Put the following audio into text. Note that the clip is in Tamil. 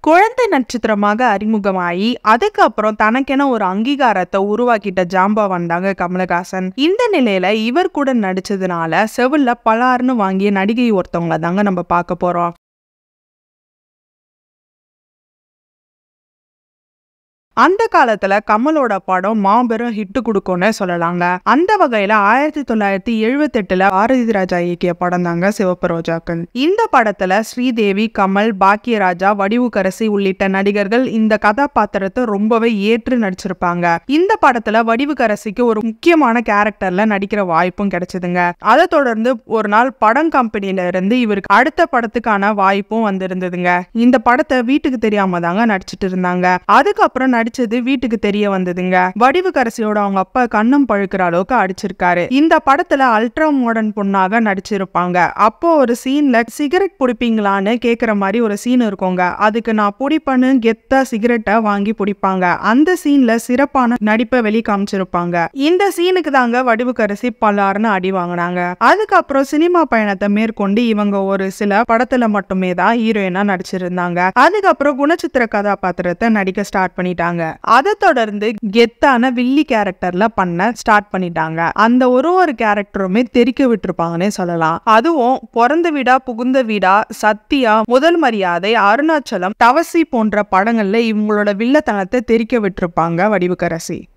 குழந்தை நட்சத்திரமாக அறிமுகமாயி அதுக்கப்புறம் தனக்கென ஒரு அங்கீகாரத்தை உருவாக்கிட்ட ஜாம்பவான் தாங்க கமலஹாசன் இந்த நிலையில இவர் கூட நடிச்சதுனால செவில்ல பலார்னு வாங்கிய நடிகை ஒருத்தவங்கள தாங்க நம்ம பார்க்க போறோம் அந்த காலத்துல கமலோட படம் மாபெரும் ஹிட் கொடுக்கும்னு சொல்லலாங்க அந்த வகையில ஆயிரத்தி தொள்ளாயிரத்தி எழுபத்தி எட்டுல பாரதி ராஜா இயக்கிய படம் தாங்க சிவப்பு ரோஜாக்கள் இந்த படத்துல ஸ்ரீதேவி கமல் பாக்கியராஜா வடிவுக்கரசி உள்ளிட்ட நடிகர்கள் இந்த கதாபாத்திரத்தை ரொம்பவே ஏற்று நடிச்சிருப்பாங்க இந்த படத்துல வடிவுக்கரசிக்கு ஒரு முக்கியமான கேரக்டர்ல நடிக்கிற வாய்ப்பும் கிடைச்சதுங்க அதை தொடர்ந்து ஒரு நாள் படம் கம்பெனில இருந்து இவருக்கு அடுத்த படத்துக்கான வாய்ப்பும் வந்திருந்ததுங்க இந்த படத்தை வீட்டுக்கு தெரியாம தாங்க நடிச்சிட்டு இருந்தாங்க அதுக்கப்புறம் நடிச்சது வீட்டுக்கு தெரிய வந்ததுங்க வடிவுக்கரசியோட அவங்க அப்பா கண்ணம் பழுக்கிற அளவுக்கு அடிச்சிருக்காரு இந்த படத்துல அல்ட்ரா மாடர்ன் பொண்ணாக நடிச்சிருப்பாங்க அப்போ ஒரு சீன்ல சிகரெட் பிடிப்பீங்களான்னு கேக்குற மாதிரி ஒரு சீன் இருக்குங்க அதுக்கு நான் பிடிப்பேன்னு கெத்தா சிகரெட்டை வாங்கி பிடிப்பாங்க அந்த சீன்ல சிறப்பான நடிப்பை வெளி காமிச்சிருப்பாங்க இந்த சீனுக்கு தாங்க வடிவுக்கரசி பலார்னு அடி வாங்கினாங்க அதுக்கப்புறம் சினிமா பயணத்தை மேற்கொண்டு இவங்க ஒரு சில படத்துல மட்டுமே தான் ஹீரோயினா நடிச்சிருந்தாங்க அதுக்கப்புறம் குணச்சித்திர கதாபாத்திரத்தை நடிக்க ஸ்டார்ட் பண்ணிட்டாங்க அதை தொடர்ந்து கெத்தான வில்லி கேரக்டர்ல பண்ண ஸ்டார்ட் பண்ணிட்டாங்க அந்த ஒரு ஒரு கேரக்டருமே தெரிக்க விட்டுருப்பாங்கன்னே சொல்லலாம் அதுவும் பிறந்த வீடா புகுந்த வீடா சத்தியா முதல் மரியாதை அருணாச்சலம் தவசி போன்ற படங்கள்ல இவங்களோட வில்லத்தனத்தை தெரிக்க விட்டுருப்பாங்க வடிவுக்கரசி